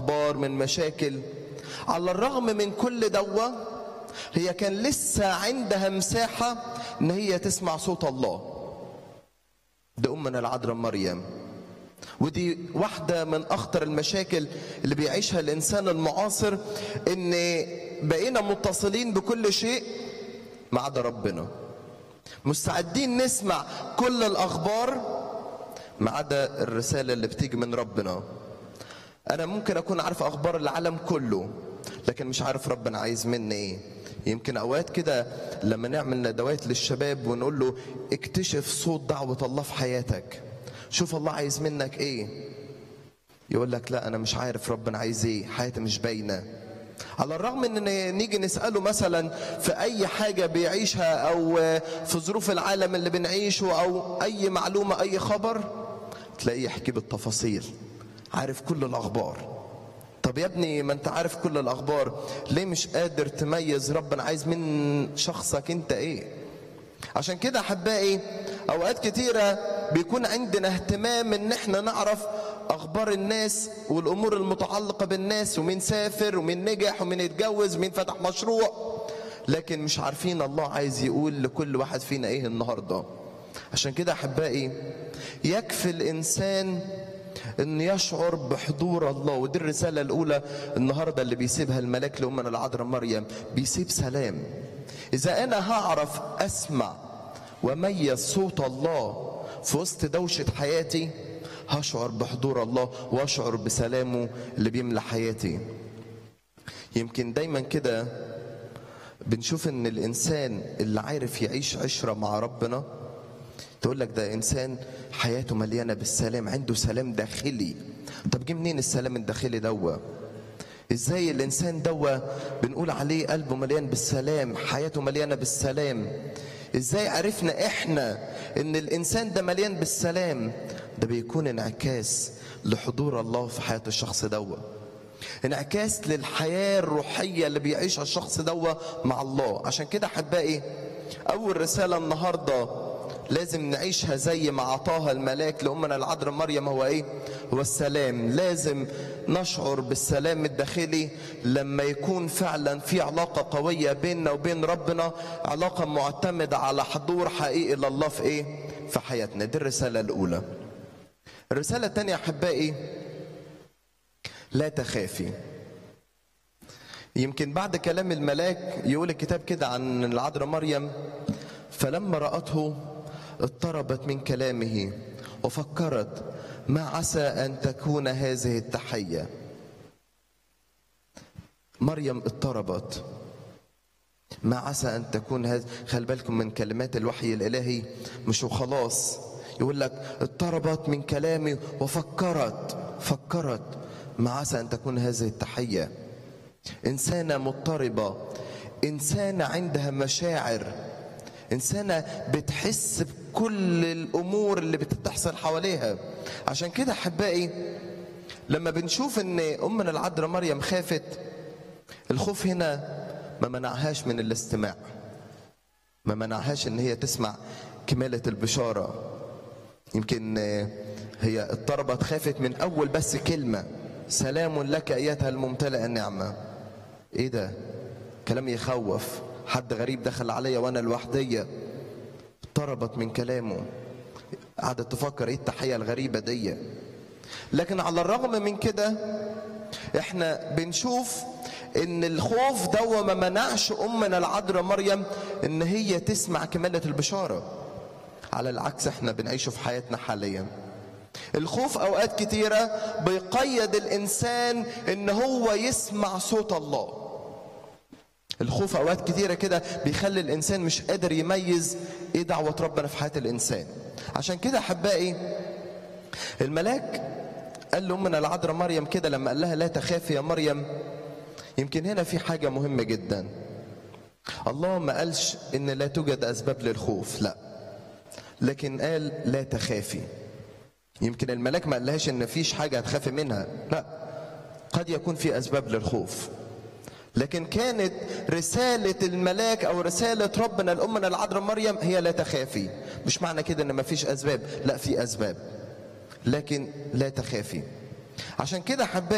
اخبار من مشاكل على الرغم من كل دوا هي كان لسه عندها مساحه ان هي تسمع صوت الله ده امنا العذراء مريم ودي واحدة من أخطر المشاكل اللي بيعيشها الإنسان المعاصر إن بقينا متصلين بكل شيء ما عدا ربنا مستعدين نسمع كل الأخبار ما عدا الرسالة اللي بتيجي من ربنا أنا ممكن أكون عارف أخبار العالم كله لكن مش عارف ربنا عايز مني إيه يمكن أوقات كده لما نعمل ندوات للشباب ونقول له اكتشف صوت دعوة الله في حياتك شوف الله عايز منك ايه يقول لك لا انا مش عارف ربنا عايز ايه حياتي مش باينه على الرغم ان نيجي نساله مثلا في اي حاجه بيعيشها او في ظروف العالم اللي بنعيشه او اي معلومه اي خبر تلاقيه يحكي بالتفاصيل عارف كل الاخبار طب يا ابني ما انت عارف كل الاخبار ليه مش قادر تميز ربنا عايز من شخصك انت ايه عشان كده احبائي اوقات كتيره بيكون عندنا اهتمام ان احنا نعرف اخبار الناس والامور المتعلقه بالناس ومين سافر ومين نجح ومين اتجوز ومين فتح مشروع لكن مش عارفين الله عايز يقول لكل واحد فينا ايه النهارده عشان كده احبائي يكفي الانسان ان يشعر بحضور الله ودي الرساله الاولى النهارده اللي بيسيبها الملاك لامنا العذراء مريم بيسيب سلام اذا انا هعرف اسمع واميز صوت الله في وسط دوشه حياتي هشعر بحضور الله واشعر بسلامه اللي بيملى حياتي يمكن دايما كده بنشوف ان الانسان اللي عارف يعيش عشره مع ربنا تقول لك ده انسان حياته مليانه بالسلام عنده سلام داخلي طب جه منين السلام الداخلي دوا ازاي الانسان دوا بنقول عليه قلبه مليان بالسلام حياته مليانه بالسلام ازاي عرفنا احنا ان الانسان ده مليان بالسلام ده بيكون انعكاس لحضور الله في حياه الشخص دوا انعكاس للحياه الروحيه اللي بيعيشها الشخص دوا مع الله عشان كده احبائي اول رساله النهارده لازم نعيشها زي ما عطاها الملاك لأمنا العذراء مريم هو إيه؟ هو السلام لازم نشعر بالسلام الداخلي لما يكون فعلا في علاقة قوية بيننا وبين ربنا علاقة معتمدة على حضور حقيقي لله في إيه؟ في حياتنا دي الرسالة الأولى الرسالة الثانية أحبائي لا تخافي يمكن بعد كلام الملاك يقول الكتاب كده عن العذراء مريم فلما رأته اضطربت من كلامه وفكرت ما عسى ان تكون هذه التحيه مريم اضطربت ما عسى ان تكون هذا خلي بالكم من كلمات الوحي الالهي مش وخلاص يقول لك اضطربت من كلامي وفكرت فكرت ما عسى ان تكون هذه التحيه انسانه مضطربه انسانه عندها مشاعر انسانه بتحس بكل الامور اللي بتحصل حواليها عشان كده احبائي لما بنشوف ان امنا العذراء مريم خافت الخوف هنا ما منعهاش من الاستماع ما منعهاش ان هي تسمع كماله البشاره يمكن هي اضطربت خافت من اول بس كلمه سلام لك ايتها الممتلئه النعمه ايه ده كلام يخوف حد غريب دخل عليا وانا لوحدية اضطربت من كلامه قعدت تفكر ايه التحية الغريبة دي لكن على الرغم من كده احنا بنشوف ان الخوف دوا ما منعش امنا العذراء مريم ان هي تسمع كمالة البشارة على العكس احنا بنعيشه في حياتنا حاليا الخوف اوقات كتيرة بيقيد الانسان ان هو يسمع صوت الله الخوف اوقات كتيره كده بيخلي الانسان مش قادر يميز ايه دعوه ربنا في حياه الانسان عشان كده احبائي الملاك قال لامنا العذراء مريم كده لما قال لها لا تخافي يا مريم يمكن هنا في حاجه مهمه جدا الله ما قالش ان لا توجد اسباب للخوف لا لكن قال لا تخافي يمكن الملاك ما قالهاش ان فيش حاجه هتخافي منها لا قد يكون في اسباب للخوف لكن كانت رسالة الملاك أو رسالة ربنا لأمنا العذراء مريم هي لا تخافي مش معنى كده إن مفيش أسباب لا في أسباب لكن لا تخافي عشان كده حبايبي